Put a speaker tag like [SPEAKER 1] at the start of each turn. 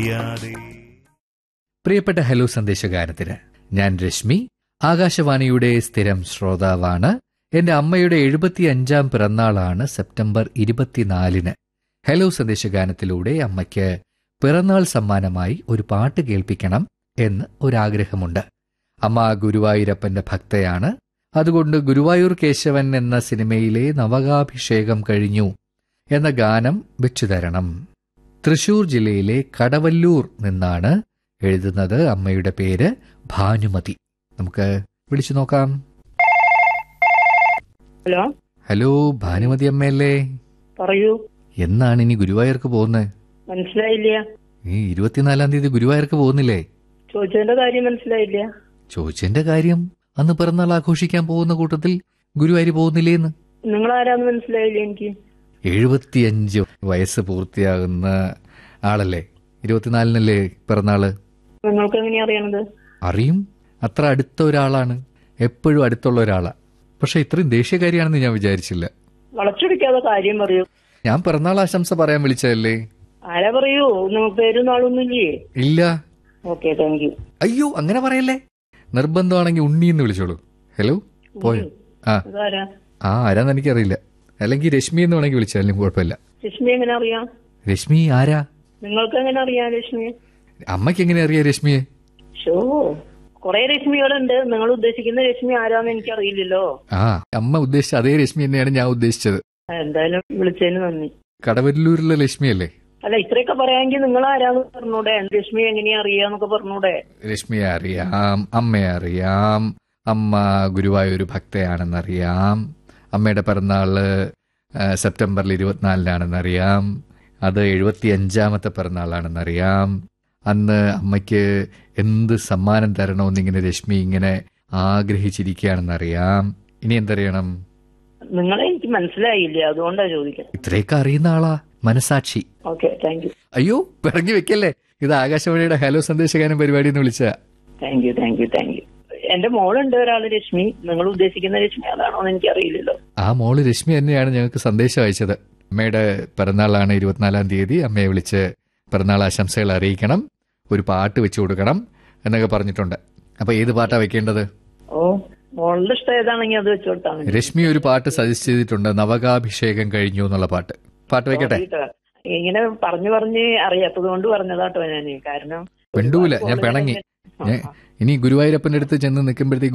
[SPEAKER 1] അറിയാതെ
[SPEAKER 2] പ്രിയപ്പെട്ട ഹലോ സന്ദേശഗാനത്തിന് ഞാൻ രശ്മി ആകാശവാണിയുടെ സ്ഥിരം ശ്രോതാവാണ് എന്റെ അമ്മയുടെ എഴുപത്തിയഞ്ചാം പിറന്നാളാണ് സെപ്റ്റംബർ ഇരുപത്തിനാലിന് ഹലോ സന്ദേശഗാനത്തിലൂടെ അമ്മയ്ക്ക് പിറന്നാൾ സമ്മാനമായി ഒരു പാട്ട് കേൾപ്പിക്കണം എന്ന് ഒരാഗ്രഹമുണ്ട് അമ്മ ഗുരുവായൂരപ്പന്റെ ഭക്തയാണ് അതുകൊണ്ട് ഗുരുവായൂർ കേശവൻ എന്ന സിനിമയിലെ നവകാഭിഷേകം കഴിഞ്ഞു എന്ന ഗാനം വെച്ചു തരണം തൃശൂർ ജില്ലയിലെ കടവല്ലൂർ നിന്നാണ് എഴുതുന്നത് അമ്മയുടെ പേര് ഭാനുമതി നമുക്ക് വിളിച്ചു നോക്കാം
[SPEAKER 3] ഹലോ
[SPEAKER 2] ഹലോ ഭാനുമതി അമ്മയല്ലേ
[SPEAKER 3] പറയൂ
[SPEAKER 2] എന്നാണ് ഇനി ഗുരുവായൂർക്ക് പോകുന്നത്
[SPEAKER 3] മനസ്സിലായില്ല
[SPEAKER 2] ഈ ഇരുപത്തിനാലാം തീയതി ഗുരുവായൂർക്ക് പോകുന്നില്ലേ
[SPEAKER 3] ചോദിച്ചതിന്റെ കാര്യം മനസ്സിലായില്ല
[SPEAKER 2] ചോദിച്ചതിന്റെ കാര്യം അന്ന് പിറന്നാൾ ആഘോഷിക്കാൻ പോകുന്ന കൂട്ടത്തിൽ ഗുരുവായൂർ പോകുന്നില്ലേന്ന്
[SPEAKER 3] നിങ്ങൾ ആരാന്ന് മനസ്സിലായില്ല എനിക്ക്
[SPEAKER 2] എഴുപത്തിയഞ്ച് വയസ്സ് പൂർത്തിയാകുന്ന ആളല്ലേ ഇരുപത്തിനാലിനല്ലേ പിറന്നാള്
[SPEAKER 3] നിങ്ങൾക്ക് എങ്ങനെയാ അറിയണത്
[SPEAKER 2] അറിയും അത്ര അടുത്ത ഒരാളാണ് എപ്പോഴും അടുത്തുള്ള ഒരാളാ പക്ഷെ ഇത്രയും ദേഷ്യക്കാരിയാണെന്ന് ഞാൻ വിചാരിച്ചില്ല
[SPEAKER 3] വളച്ചൊടിക്കാതെ കാര്യം പറയൂ
[SPEAKER 2] ഞാൻ പിറന്നാൾ ആശംസ പറയാൻ വിളിച്ചതല്ലേ
[SPEAKER 3] ആരാ പറയൂ നിങ്ങൾക്ക് പേരും നാളൊന്നും ഇല്ലേ
[SPEAKER 2] ഇല്ല
[SPEAKER 3] ഓക്കെ താങ്ക് യു
[SPEAKER 2] അയ്യോ അങ്ങനെ പറയല്ലേ നിർബന്ധമാണെങ്കിൽ ഉണ്ണി എന്ന് വിളിച്ചോളൂ ഹലോ പോയോ ആ
[SPEAKER 3] അതാരാ
[SPEAKER 2] ആ ആരാന്ന് എനിക്കറിയില്ല അല്ലെങ്കിൽ രശ്മി എന്ന് വേണമെങ്കിൽ വിളിച്ചാലും കുഴപ്പമില്ല
[SPEAKER 3] രശ്മി എങ്ങനെ അറിയാം
[SPEAKER 2] രശ്മി ആരാ
[SPEAKER 3] നിങ്ങൾക്ക് എങ്ങനെ അറിയാം രശ്മി
[SPEAKER 2] അമ്മയ്ക്ക് എങ്ങനെ അറിയാം രശ്മിയെ
[SPEAKER 3] ഷോ കുറെ രശ്മികളുണ്ട് നിങ്ങൾ ഉദ്ദേശിക്കുന്ന രശ്മി ആരാന്ന് എനിക്കറിയില്ലല്ലോ
[SPEAKER 2] ആ അമ്മ ഉദ്ദേശിച്ച അതേ രശ്മി തന്നെയാണ് ഞാൻ ഉദ്ദേശിച്ചത്
[SPEAKER 3] ആ, എന്തായാലും വിളിച്ചതിന് നന്ദി
[SPEAKER 2] കടവല്ലൂരിലെ ലക്ഷ്മിയല്ലേ
[SPEAKER 3] അല്ല ഇത്രയൊക്കെ പറയാമെങ്കിൽ നിങ്ങൾ ആരാന്ന് പറഞ്ഞൂടെ രശ്മി എങ്ങനെയാ അറിയാന്നൊക്കെ പറഞ്ഞൂടെ
[SPEAKER 2] രശ്മിയെ അറിയാം അമ്മയെ അറിയാം അമ്മ ഗുരുവായൂർ ഭക്തയാണെന്നറിയാം അമ്മയുടെ പിറന്നാള് ആ, സെപ്റ്റംബറിൽ ഇരുപത്തിനാലിനാണെന്നറിയാം അത് എഴുപത്തി അഞ്ചാമത്തെ പിറന്നാളാണെന്നറിയാം അന്ന് അമ്മയ്ക്ക് എന്ത് സമ്മാനം തരണമെന്നിങ്ങനെ രശ്മി ഇങ്ങനെ ആഗ്രഹിച്ചിരിക്കുകയാണെന്നറിയാം ഇനി എന്തറിയണം
[SPEAKER 3] നിങ്ങളെ എനിക്ക് മനസ്സിലായില്ല അതുകൊണ്ടാ ചോദിക്കുന്നത്
[SPEAKER 2] ഇത്രയൊക്കെ അറിയുന്ന ആളാ മനസാക്ഷി
[SPEAKER 3] ഓക്കെ താങ്ക് യു
[SPEAKER 2] അയ്യോ പിറങ്ങി വെക്കല്ലേ ഇത് ആകാശവാണിയുടെ ഹലോ സന്ദേശഗാനം പരിപാടി എന്ന് വിളിച്ച
[SPEAKER 3] thank you thank you thank you എന്റെ മോളുണ്ട് ഒരാള് രശ്മി നിങ്ങൾ ഉദ്ദേശിക്കുന്ന രശ്മി അതാണോ എന്ന് എനിക്കറിയില്ലല്ലോ
[SPEAKER 2] ആ മോള് രശ്മി തന്നെയാണ് ഞങ്ങൾക്ക് സന്ദേശം അയച്ചത് അമ്മയുടെ പിറന്നാളാണ് ഇരുപത്തിനാലാം തീയതി അമ്മയെ വിളിച്ച് പിറന്നാൾ ആശംസകൾ അറിയിക്കണം ഒരു പാട്ട് വെച്ചു കൊടുക്കണം എന്നൊക്കെ പറഞ്ഞിട്ടുണ്ട് അപ്പൊ ഏത് പാട്ടാ വെക്കേണ്ടത്
[SPEAKER 3] ഓ മോളുടെ ഇഷ്ടം ഏതാണെങ്കിൽ അത് വെച്ചോട്ടാ മതി.
[SPEAKER 2] രശ്മി ഒരു പാട്ട് സജസ്റ്റ് ചെയ്തിട്ടുണ്ട് നവകാഭിഷേകം കഴിഞ്ഞു എന്നുള്ള പാട്ട് പാട്ട് വെക്കട്ടെ
[SPEAKER 3] കേട്ടോ. ഇങ്ങനെ പറഞ്ഞു പറഞ്ഞ് അറിയാത്തത് കൊണ്ട് പറഞ്ഞതാട്ടോ ഞാന് കാരണം
[SPEAKER 2] പെണ്ടൂല ഞാൻ പിണങ്ങി ഞാൻ ഇനി ഗുരുവായൂരപ്പന്റെ അടുത്ത് ചെന്ന് നിൽക്കുമ്പോഴത്തേക്ക്